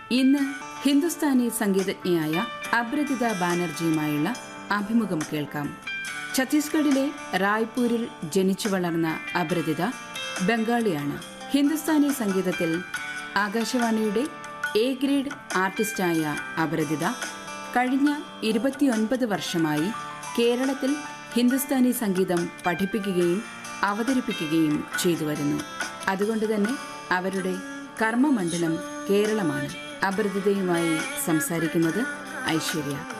ഇന്ന് ഹിന്ദുസ്ഥാനി സംഗീതജ്ഞയായ അബ്രതിത ബാനർജിയുമായുള്ള അഭിമുഖം കേൾക്കാം ഛത്തീസ്ഗഡിലെ റായ്പൂരിൽ ജനിച്ചു വളർന്ന അബ്രതിത ബംഗാളിയാണ് ഹിന്ദുസ്ഥാനി സംഗീതത്തിൽ ആകാശവാണിയുടെ എ ഗ്രേഡ് ആർട്ടിസ്റ്റായ അപരതിത കഴിഞ്ഞ ഇരുപത്തിയൊൻപത് വർഷമായി കേരളത്തിൽ ഹിന്ദുസ്ഥാനി സംഗീതം പഠിപ്പിക്കുകയും അവതരിപ്പിക്കുകയും ചെയ്തു വരുന്നു അതുകൊണ്ട് തന്നെ അവരുടെ കർമ്മമണ്ഡലം കേരളമാണ് അപരിചിതയുമായി സംസാരിക്കുന്നത് ഐശ്വര്യ